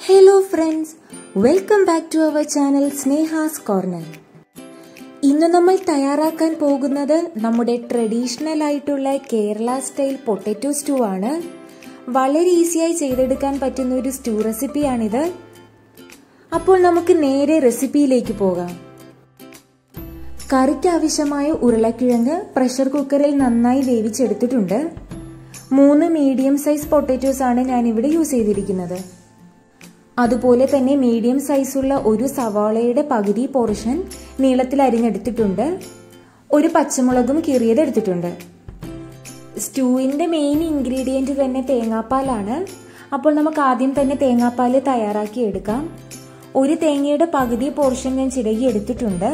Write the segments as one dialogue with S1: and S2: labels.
S1: hello friends welcome back to our channel Sneha's corner ഇന്ന് നമ്മൾ തയ്യാറാക്കാൻ പോകുന്നത് നമ്മുടെ ട്രഡീഷണൽ ആയിട്ടുള്ള കേരള സ്റ്റൈൽ പൊട്ടറ്റോ സ്റ്റൂ ആണ് വളരെ ഈസിയായി ചെയ്തെടുക്കാൻ പറ്റുന്ന ഒരു സ്റ്റൂ റെസിപ്പിയാണിത് അപ്പോൾ നമുക്ക് നേരെ റെസിപ്പിയിലേക്ക് പോകാം കറിക്ക് ആവശ്യമായ ഉരുളക്കിഴങ്ങ് പ്രഷർ കുക്കറിൽ നന്നായി വേവിച്ചെടുത്തിട്ടുണ്ട് മൂന്ന് മീഡിയം സൈസ് പൊട്ടറ്റോസ് ആണ് ഞാൻ ഇവിടെ യൂസ് ചെയ്തിരിക്കുന്നത് അതുപോലെ തന്നെ മീഡിയം സൈസുള്ള ഒരു സവാളയുടെ പകുതി പോർഷൻ നീളത്തിൽ അരിഞ്ഞെടുത്തിട്ടുണ്ട് ഒരു പച്ചമുളകും കീറിയത് എടുത്തിട്ടുണ്ട് സ്റ്റൂവിൻ്റെ മെയിൻ ഇൻഗ്രീഡിയൻറ്റ് തന്നെ തേങ്ങാപ്പാലാണ് അപ്പോൾ നമുക്ക് ആദ്യം തന്നെ തേങ്ങാപ്പാൽ തയ്യാറാക്കി എടുക്കാം ഒരു തേങ്ങയുടെ പകുതി പോർഷൻ ഞാൻ ചിരകി എടുത്തിട്ടുണ്ട്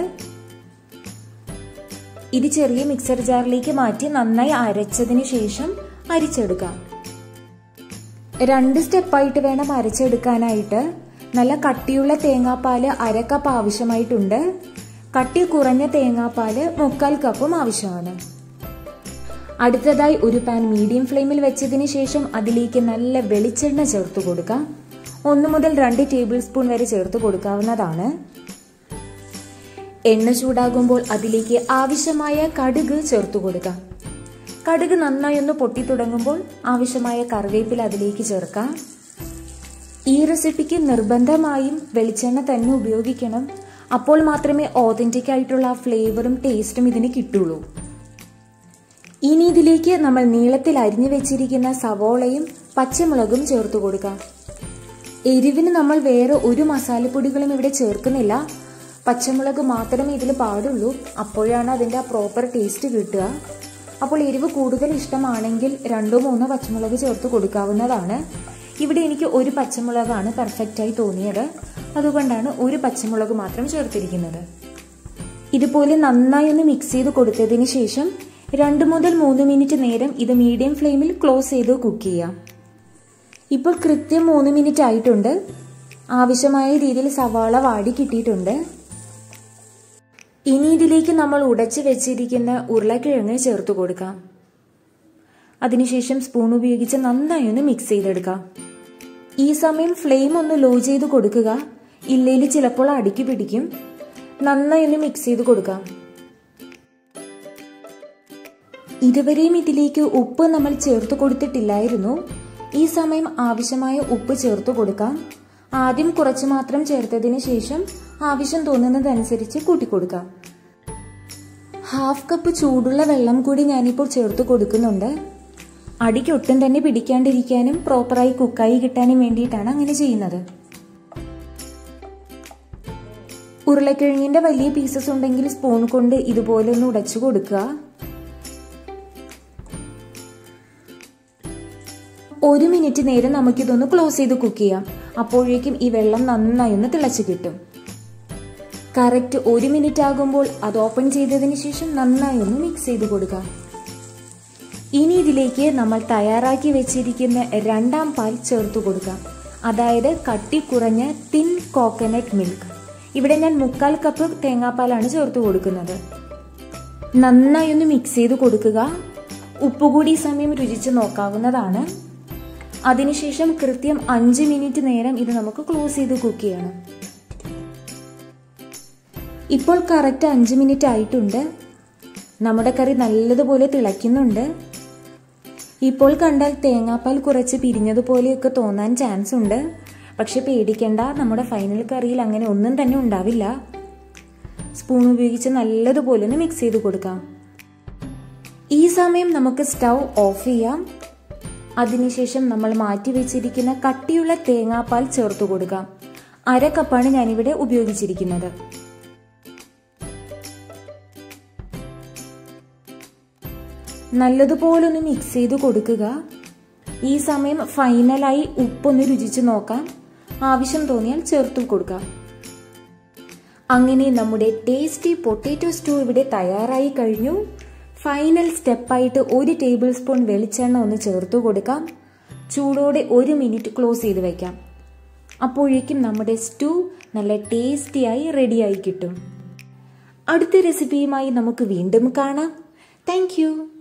S1: ഇത് ചെറിയ മിക്സർ ജാറിലേക്ക് മാറ്റി നന്നായി അരച്ചതിന് ശേഷം അരിച്ചെടുക്കാം രണ്ട് സ്റ്റെപ്പായിട്ട് വേണം അരച്ചെടുക്കാനായിട്ട് നല്ല കട്ടിയുള്ള തേങ്ങാപ്പാൽ അര കപ്പ് ആവശ്യമായിട്ടുണ്ട് കട്ടി കുറഞ്ഞ തേങ്ങാപ്പാൽ മുക്കാൽ കപ്പും ആവശ്യമാണ് അടുത്തതായി ഒരു പാൻ മീഡിയം ഫ്ലെയിമിൽ വെച്ചതിന് ശേഷം അതിലേക്ക് നല്ല വെളിച്ചെണ്ണ ചേർത്ത് കൊടുക്കാം ഒന്ന് മുതൽ രണ്ട് ടേബിൾ സ്പൂൺ വരെ ചേർത്ത് കൊടുക്കാവുന്നതാണ് എണ്ണ ചൂടാകുമ്പോൾ അതിലേക്ക് ആവശ്യമായ കടുക് ചേർത്ത് കൊടുക്കാം കടുക് നന്നായി ഒന്ന് പൊട്ടി തുടങ്ങുമ്പോൾ ആവശ്യമായ കറിവേപ്പില അതിലേക്ക് ചേർക്കാം ഈ റെസിപ്പിക്ക് നിർബന്ധമായും വെളിച്ചെണ്ണ തന്നെ ഉപയോഗിക്കണം അപ്പോൾ മാത്രമേ ഓതന്റിക് ആയിട്ടുള്ള ആ ഫ്ലേവറും ടേസ്റ്റും ഇതിന് കിട്ടുള്ളൂ ഇനി ഇതിലേക്ക് നമ്മൾ നീളത്തിൽ അരിഞ്ഞു വെച്ചിരിക്കുന്ന സവോളയും പച്ചമുളകും ചേർത്ത് കൊടുക്കാം എരിവിന് നമ്മൾ വേറെ ഒരു മസാലപ്പൊടികളും ഇവിടെ ചേർക്കുന്നില്ല പച്ചമുളക് മാത്രമേ ഇതിൽ പാടുള്ളൂ അപ്പോഴാണ് അതിൻ്റെ ആ പ്രോപ്പർ ടേസ്റ്റ് കിട്ടുക അപ്പോൾ എരിവ് കൂടുതൽ ഇഷ്ടമാണെങ്കിൽ രണ്ടോ മൂന്നോ പച്ചമുളക് ചേർത്ത് കൊടുക്കാവുന്നതാണ് ഇവിടെ എനിക്ക് ഒരു പച്ചമുളകാണ് പെർഫെക്റ്റായി തോന്നിയത് അതുകൊണ്ടാണ് ഒരു പച്ചമുളക് മാത്രം ചേർത്തിരിക്കുന്നത് ഇതുപോലെ നന്നായി ഒന്ന് മിക്സ് ചെയ്ത് കൊടുത്തതിന് ശേഷം രണ്ട് മുതൽ മൂന്ന് മിനിറ്റ് നേരം ഇത് മീഡിയം ഫ്ലെയിമിൽ ക്ലോസ് ചെയ്ത് കുക്ക് ചെയ്യാം ഇപ്പോൾ കൃത്യം മൂന്ന് മിനിറ്റ് ആയിട്ടുണ്ട് ആവശ്യമായ രീതിയിൽ സവാള വാടി കിട്ടിയിട്ടുണ്ട് ഇനി ഇതിലേക്ക് നമ്മൾ ഉടച്ചു വെച്ചിരിക്കുന്ന ഉരുളക്കിഴങ്ങ് ചേർത്ത് കൊടുക്കാം അതിനുശേഷം സ്പൂൺ ഉപയോഗിച്ച് നന്നായി ഒന്ന് മിക്സ് ചെയ്തെടുക്കാം ഈ സമയം ഫ്ലെയിം ഒന്ന് ലോ ചെയ്ത് കൊടുക്കുക ഇല്ലെങ്കിൽ ചിലപ്പോൾ അടുക്കി പിടിക്കും നന്നായി ഒന്ന് മിക്സ് ചെയ്ത് കൊടുക്കാം ഇതുവരെയും ഇതിലേക്ക് ഉപ്പ് നമ്മൾ ചേർത്ത് കൊടുത്തിട്ടില്ലായിരുന്നു ഈ സമയം ആവശ്യമായ ഉപ്പ് ചേർത്ത് കൊടുക്കാം ആദ്യം കുറച്ച് മാത്രം ചേർത്തതിന് ശേഷം ആവശ്യം തോന്നുന്നതനുസരിച്ച് കൂട്ടിക്കൊടുക്കാം ഹാഫ് കപ്പ് ചൂടുള്ള വെള്ളം കൂടി ഞാനിപ്പോൾ ചേർത്ത് കൊടുക്കുന്നുണ്ട് അടിക്ക് ഒട്ടും തന്നെ പിടിക്കാണ്ടിരിക്കാനും പ്രോപ്പറായി കുക്കായി കിട്ടാനും വേണ്ടിയിട്ടാണ് അങ്ങനെ ചെയ്യുന്നത് ഉരുളക്കിഴങ്ങിന്റെ വലിയ പീസസ് ഉണ്ടെങ്കിൽ സ്പൂൺ കൊണ്ട് ഇതുപോലെ ഒന്ന് ഉടച്ചു കൊടുക്കുക ഒരു മിനിറ്റ് നേരം നമുക്കിതൊന്ന് ക്ലോസ് ചെയ്ത് കുക്ക് ചെയ്യാം അപ്പോഴേക്കും ഈ വെള്ളം നന്നായി ഒന്ന് തിളച്ച് കിട്ടും കറക്റ്റ് ഒരു മിനിറ്റ് ആകുമ്പോൾ അത് ഓപ്പൺ ചെയ്തതിന് ശേഷം നന്നായി ഒന്ന് മിക്സ് ചെയ്ത് കൊടുക്കാം ഇനി ഇതിലേക്ക് നമ്മൾ തയ്യാറാക്കി വെച്ചിരിക്കുന്ന രണ്ടാം പാൽ ചേർത്ത് കൊടുക്കാം അതായത് കട്ടി കുറഞ്ഞ തിൻ കോക്കനട്ട് മിൽക്ക് ഇവിടെ ഞാൻ മുക്കാൽ കപ്പ് തേങ്ങാപ്പാലാണ് ചേർത്ത് കൊടുക്കുന്നത് നന്നായി ഒന്ന് മിക്സ് ചെയ്ത് കൊടുക്കുക ഉപ്പ് കൂടി സമയം രുചിച്ച് നോക്കാവുന്നതാണ് അതിനുശേഷം കൃത്യം അഞ്ച് മിനിറ്റ് നേരം ഇത് നമുക്ക് ക്ലോസ് ചെയ്ത് കുക്ക് ചെയ്യണം ഇപ്പോൾ കറക്റ്റ് അഞ്ച് മിനിറ്റ് ആയിട്ടുണ്ട് നമ്മുടെ കറി നല്ലതുപോലെ തിളയ്ക്കുന്നുണ്ട് ഇപ്പോൾ കണ്ടാൽ തേങ്ങാപ്പാൽ കുറച്ച് പിരിഞ്ഞതുപോലെയൊക്കെ തോന്നാൻ ചാൻസ് ഉണ്ട് പക്ഷെ പേടിക്കേണ്ട നമ്മുടെ ഫൈനൽ കറിയിൽ അങ്ങനെ ഒന്നും തന്നെ ഉണ്ടാവില്ല സ്പൂൺ ഉപയോഗിച്ച് നല്ലതുപോലെ ഒന്ന് മിക്സ് ചെയ്ത് കൊടുക്കാം ഈ സമയം നമുക്ക് സ്റ്റൗ ഓഫ് ചെയ്യാം അതിനുശേഷം നമ്മൾ മാറ്റി വെച്ചിരിക്കുന്ന കട്ടിയുള്ള തേങ്ങാപ്പാൽ ചേർത്ത് കൊടുക്കാം അര കപ്പാണ് ഞാനിവിടെ ഉപയോഗിച്ചിരിക്കുന്നത് നല്ലതുപോലെ ഒന്ന് മിക്സ് ചെയ്ത് കൊടുക്കുക ഈ സമയം ഫൈനലായി ഉപ്പൊന്ന് രുചിച്ച് നോക്കാം ആവശ്യം തോന്നിയാൽ ചേർത്ത് കൊടുക്കാം അങ്ങനെ നമ്മുടെ ടേസ്റ്റി പൊട്ടേറ്റോ സ്റ്റൂ ഇവിടെ തയ്യാറായി കഴിഞ്ഞു ഫൈനൽ സ്റ്റെപ്പായിട്ട് ഒരു ടേബിൾ സ്പൂൺ വെളിച്ചെണ്ണ ഒന്ന് ചേർത്ത് കൊടുക്കാം ചൂടോടെ ഒരു മിനിറ്റ് ക്ലോസ് ചെയ്ത് വയ്ക്കാം അപ്പോഴേക്കും നമ്മുടെ സ്റ്റൂ നല്ല ടേസ്റ്റിയായി റെഡിയായി കിട്ടും അടുത്ത റെസിപ്പിയുമായി നമുക്ക് വീണ്ടും കാണാം താങ്ക്